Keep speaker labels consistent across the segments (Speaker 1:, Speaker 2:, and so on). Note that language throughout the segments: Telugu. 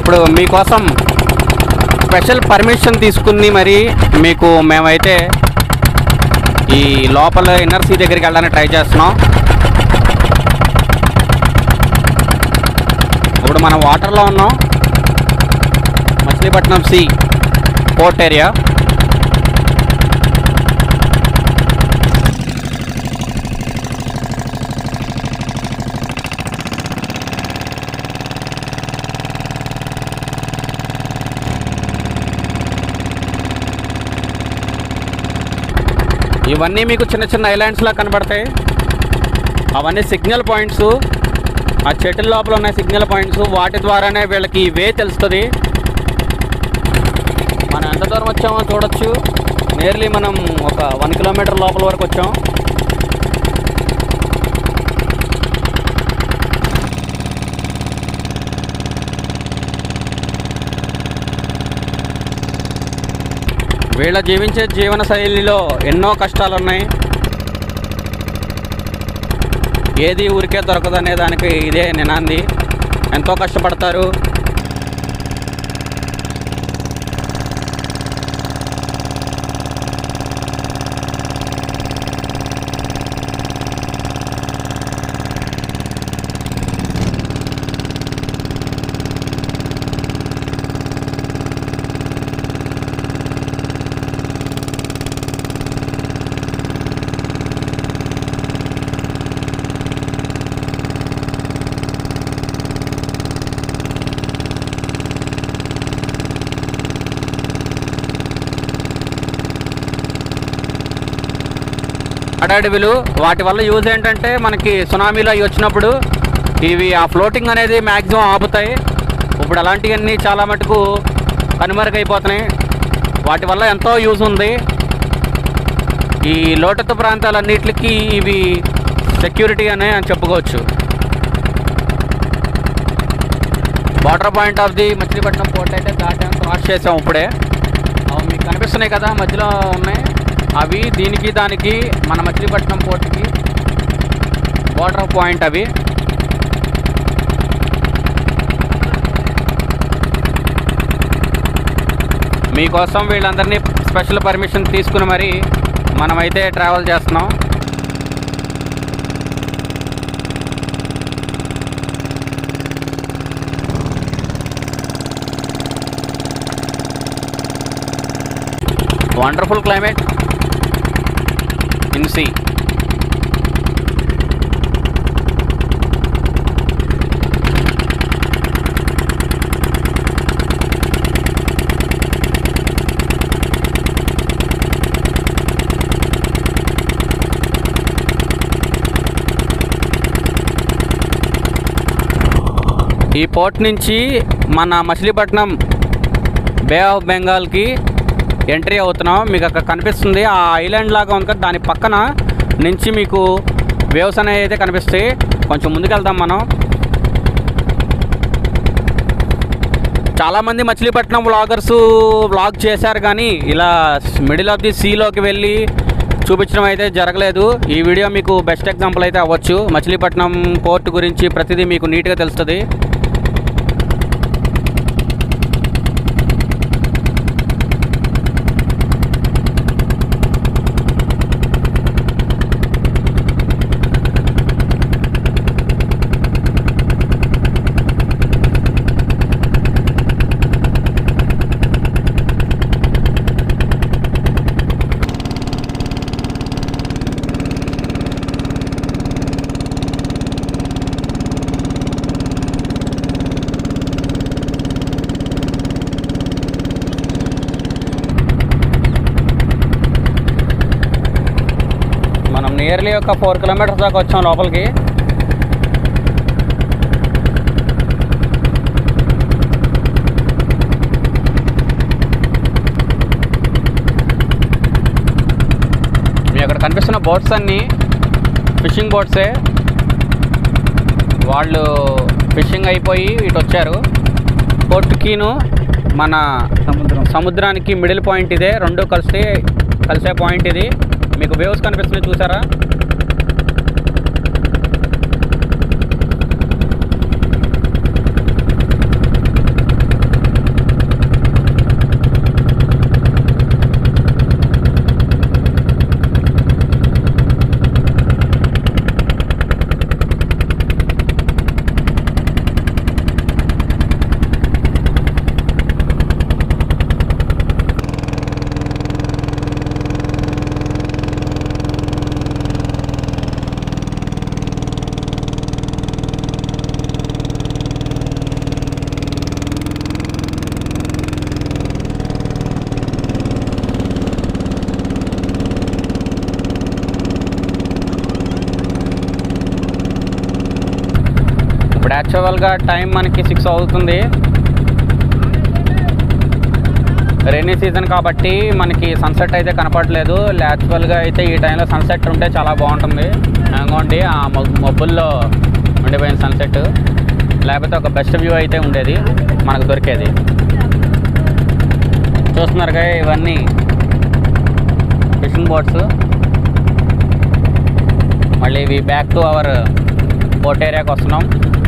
Speaker 1: ఇప్పుడు మీకోసం స్పెషల్ పర్మిషన్ తీసుకుని మరి మీకు మేమైతే ఈ లోపల ఇన్నర్ సీ దగ్గరికి వెళ్ళడానికి ట్రై చేస్తున్నాం ఇప్పుడు మనం వాటర్లో ఉన్నాం మచిలీపట్నం సీ పోర్ట్ ఏరియా ఇవన్నీ మీకు చిన్న చిన్న ఐలాండ్స్లా కనబడతాయి అవన్నీ సిగ్నల్ పాయింట్స్ ఆ చెట్ల లోపల ఉన్న సిగ్నల్ పాయింట్స్ వాటి ద్వారానే వీళ్ళకి ఈ వే తెలుస్తుంది మనం ఎంత దూరం వచ్చామో చూడొచ్చు నియర్లీ మనం ఒక వన్ కిలోమీటర్ లోపల వరకు వచ్చాం వీళ్ళ జీవించే జీవన శైలిలో ఎన్నో కష్టాలు ఉన్నాయి ఏది ఊరికే దొరకదనే దానికి ఇదే నినాంది ఎంతో కష్టపడతారు అడవిలు వాటి వల్ల యూజ్ ఏంటంటే మనకి సునామీలు అవి వచ్చినప్పుడు ఇవి ఆ ఫ్లోటింగ్ అనేది మ్యాక్సిమం ఆపుతాయి ఇప్పుడు అలాంటివన్నీ చాలా మటుకు కనుమరుగైపోతున్నాయి వాటి వల్ల ఎంతో యూజ్ ఉంది ఈ లోటత్తు ప్రాంతాలన్నిటికీ ఇవి సెక్యూరిటీ అనే అని చెప్పుకోవచ్చు water point of the Machilipatnam port అయితే దాటాం క్రాస్ చేసాం ఇప్పుడే అవి మీకు కనిపిస్తున్నాయి కదా మధ్యలో ఉన్నాయి అవి దీనికి దానికి మన మచిలీపట్నం పోర్ట్కి వాటర్ పాయింట్ అవి మీకోసం వీళ్ళందరినీ స్పెషల్ పర్మిషన్ తీసుకుని మరి మనమైతే ట్రావెల్ చేస్తున్నాం వండర్ఫుల్ క్లైమేట్ ఇన్ సీ ఈ పోర్ట్ నుంచి మన మచిలీపట్నం బే ఆఫ్ బెంగాల్కి ఎంట్రీ అవుతున్నాం మీకు అక్కడ కనిపిస్తుంది ఆ ఐలాండ్ లాగా ఉంది కదా దాని పక్కన నుంచి మీకు వేవ్స్ అనేవి అయితే కనిపిస్తాయి కొంచెం ముందుకెళ్దాం మనం చాలామంది మచిలీపట్నం వ్లాగర్స్ వ్లాగ్ చేశారు కానీ ఇలా మిడిల్ ఆఫ్ ది సీలోకి వెళ్ళి చూపించడం అయితే జరగలేదు ఈ వీడియో మీకు బెస్ట్ ఎగ్జాంపుల్ అయితే అవ్వచ్చు మచిలీపట్నం పోర్ట్ గురించి ప్రతిదీ మీకు నీట్గా తెలుస్తుంది మనం నియర్లీ ఒక ఫోర్ కిలోమీటర్స్ దాకా వచ్చాం లోపలికి మీ అక్కడ కనిపిస్తున్న బోట్స్ అన్నీ ఫిషింగ్ బోట్సే వాళ్ళు ఫిషింగ్ అయిపోయి ఇటు వచ్చారు పోర్టుకిను మన
Speaker 2: సముద్రం
Speaker 1: సముద్రానికి మిడిల్ పాయింట్ ఇదే రెండు కలిసి కలిసే పాయింట్ ఇది మీకు వేవ్స్ కనిపిస్తున్నాయి చూసారా ఇప్పుడు యాక్చువల్గా టైం మనకి సిక్స్ అవుతుంది రైనీ సీజన్ కాబట్టి మనకి సన్సెట్ అయితే కనపడలేదు యాక్చువల్గా అయితే ఈ టైంలో సన్సెట్ ఉంటే చాలా బాగుంటుంది అనుకోండి ఆ మొ- మబ్బుల్లో ఉండిపోయిన సన్సెట్ లేకపోతే ఒక బెస్ట్ వ్యూ అయితే ఉండేది మనకు దొరికేది చూస్తున్నారుగా ఇవన్నీ ఫిషింగ్ బోట్స్ మళ్ళీ ఇవి బ్యాక్ టు అవర్ పోర్ట్ ఏరియాకి వస్తున్నాం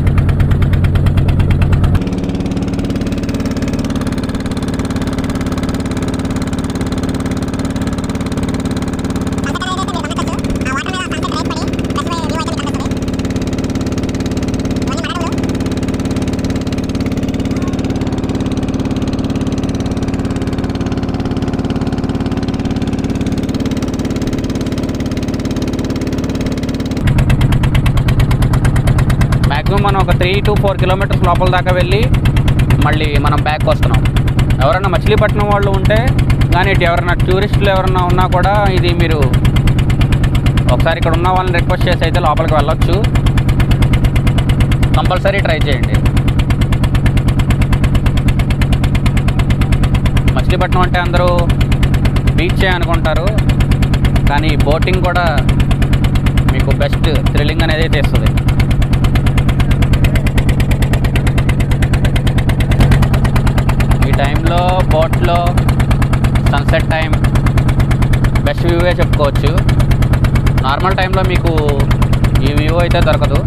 Speaker 1: మ్యాక్సిమం మనం ఒక త్రీ టు ఫోర్ కిలోమీటర్స్ లోపల దాకా వెళ్ళి మళ్ళీ మనం బ్యాక్ వస్తున్నాం ఎవరైనా మచిలీపట్నం వాళ్ళు ఉంటే కానీ ఇటు ఎవరైనా టూరిస్టులు ఎవరైనా ఉన్నా కూడా ఇది మీరు ఒకసారి ఇక్కడ ఉన్న వాళ్ళని రిక్వెస్ట్ చేసి అయితే లోపలికి వెళ్ళొచ్చు కంపల్సరీ ట్రై చేయండి మచిలీపట్నం అంటే అందరూ బీచే అనుకుంటారు కానీ బోటింగ్ కూడా మీకు బెస్ట్ థ్రిల్లింగ్ అనేది అయితే ఇస్తుంది ఈ టైంలో బోట్లో సన్సెట్ టైం బెస్ట్ వ్యూవే చెప్పుకోవచ్చు నార్మల్ టైంలో మీకు ఈ వ్యూ అయితే దొరకదు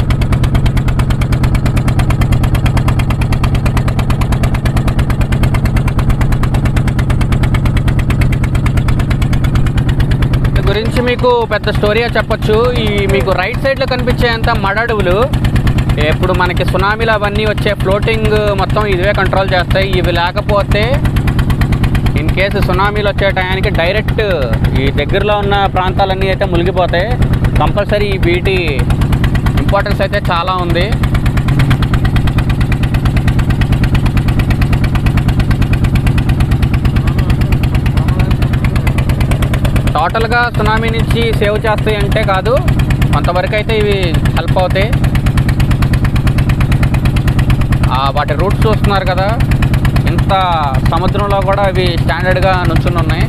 Speaker 1: దీని గురించి మీకు పెద్ద స్టోరీగా చెప్పొచ్చు ఈ మీకు రైట్ సైడ్లో కనిపించేంత మడ అడవులు ఇప్పుడు మనకి సునామీలు అవన్నీ వచ్చే ఫ్లోటింగ్ మొత్తం ఇవే కంట్రోల్ చేస్తాయి ఇవి లేకపోతే ఇన్ కేసు సునామీలు వచ్చే టయానికి డైరెక్ట్ ఈ దగ్గరలో ఉన్న ప్రాంతాలన్నీ అయితే మునిగిపోతాయి కంపల్సరీ వీటి ఇంపార్టెన్స్ అయితే చాలా ఉంది టోటల్గా సునామీ నుంచి సేవ్ చేస్తాయి అంటే కాదు కొంతవరకు అయితే ఇవి హెల్ప్ అవుతాయి ఆ వాటి రూట్స్ చూస్తున్నారు కదా ఇంత సముద్రంలో కూడా ఇవి స్టాండర్డ్గా నుంచుని ఉన్నాయి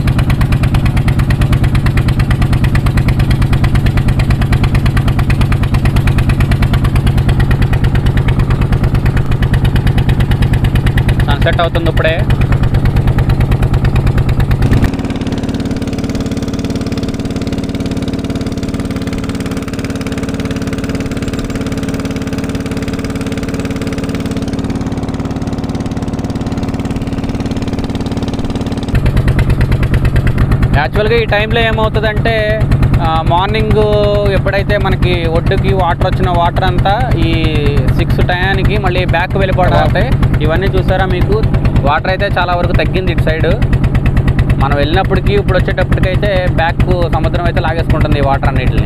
Speaker 1: సన్సెట్ అవుతుంది ఇప్పుడే యాక్చువల్గా ఈ టైంలో ఏమవుతుందంటే ఆ, మార్నింగ్ ఎప్పుడైతే మనకి ఒడ్డుకి వాటర్ వచ్చిన వాటర్ అంతా ఈ సిక్స్ టయానికి మళ్ళీ బ్యాక్ వెళ్ళిపోవడం అవుతాయి ఇవన్నీ చూసారా మీకు వాటర్ అయితే చాలా వరకు తగ్గింది ఇటు సైడ్ మనం వెళ్ళినప్పటికీ ఇప్పుడు వచ్చేటప్పటికైతే బ్యాక్ సముద్రం అయితే లాగేసుకుంటుంది ఈ వాటర్ అన్నిటిని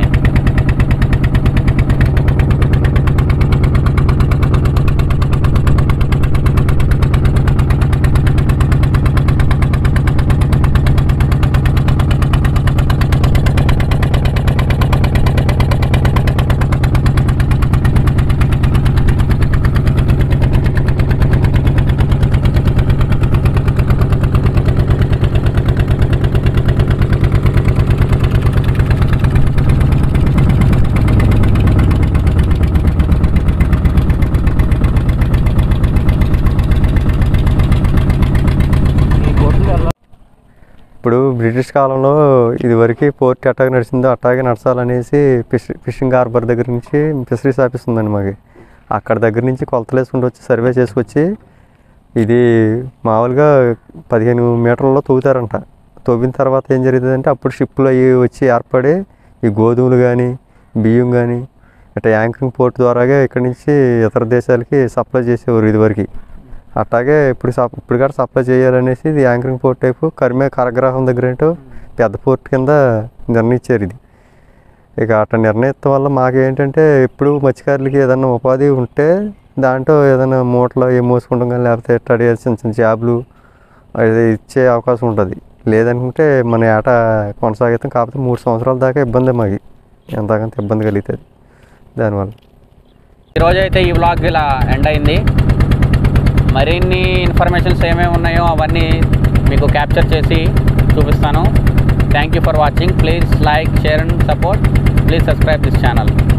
Speaker 2: ఇప్పుడు బ్రిటిష్ కాలంలో ఇదివరకు పోర్ట్ ఎట్టాగ నడిచిందో అట్టాగే నడచాలనేసి ఫిష్ ఫిషింగ్ హార్బర్ దగ్గర నుంచి ఫిషరీస్ ఆఫీస్ ఉందండి మాకు అక్కడ దగ్గర నుంచి కొలతలు వేసుకుంటూ వచ్చి సర్వే చేసుకొచ్చి ఇది మామూలుగా పదిహేను మీటర్లలో తవ్వుతారంట తవ్విన తర్వాత ఏం జరుగుతుందంటే అప్పుడు షిప్పులు అవి వచ్చి ఏర్పడి ఈ గోధుమలు కానీ బియ్యం కానీ ఇట్లా యాంకరింగ్ పోర్ట్ ద్వారాగా ఇక్కడి నుంచి ఇతర దేశాలకి సప్లై చేసేవారు ఇదివరకు అట్లాగే ఇప్పుడు సప్ ఇప్పుడు కూడా సప్లై చేయాలనేసి ఇది యాంకరింగ్ పోర్ట్ టైపు కరిమే కరగ్రహం దగ్గర ఏంటో పెద్ద పోర్ట్ కింద నిర్ణయించారు ఇది ఇక అట్లా నిర్ణయితం వల్ల మాకేంటంటే ఇప్పుడు మత్స్యకారులకి ఏదైనా ఉపాధి ఉంటే దాంట్లో ఏదైనా మూటలో ఏం మోసుకుంటాం కానీ లేకపోతే ఎట్లా చిన్న చిన్న జాబులు అది ఇచ్చే అవకాశం ఉంటుంది లేదనుకుంటే మన ఏట కొనసాగితం కాకపోతే మూడు సంవత్సరాల దాకా ఇబ్బంది మాకు ఎంతకంత ఇబ్బంది కలుగుతుంది దానివల్ల
Speaker 1: ఈరోజు అయితే ఈ వ్లాగ్ ఇలా ఎండ్ అయింది మరిన్ని ఇన్ఫర్మేషన్స్ ఏమేమి ఉన్నాయో అవన్నీ మీకు క్యాప్చర్ చేసి చూపిస్తాను thank you for watching please like share and support please subscribe this channel